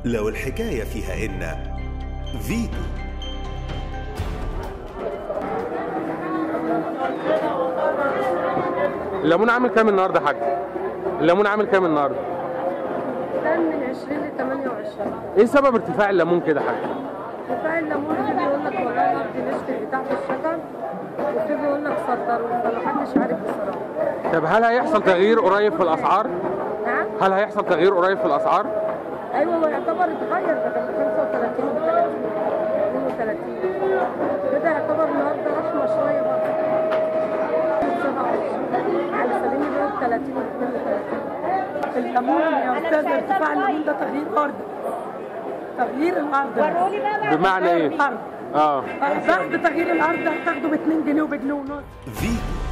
لو الحكاية فيها إن فيتو الليمون عامل كام النهارده يا حاج؟ الليمون عامل كام النهارده؟ كان من 20 ل 28 ايه سبب ارتفاع الليمون كده يا حاج؟ دفاع الليمون في بيقول لك والله الارض نشفت بتاعت الشجر وفي بيقول لك صدروه فمحدش عارف بصراحه طب هل هيحصل تغيير قريب في الاسعار؟ نعم هل هيحصل تغيير قريب في الاسعار؟ ايوه هو يعتبر اتغير بدل 35 و 30 32 كده يعتبر النهارده رحمه شويه برضه 27 على سبيل المثال 30 و 32 الليمون يا استاذ ارتفاع الليمون ده تغيير ارض تغيير الارض بمعنى ايه؟ الارض اه بعد تغيير الارض هتاخده ب 2 جنيه وبجنيه ونص فيتو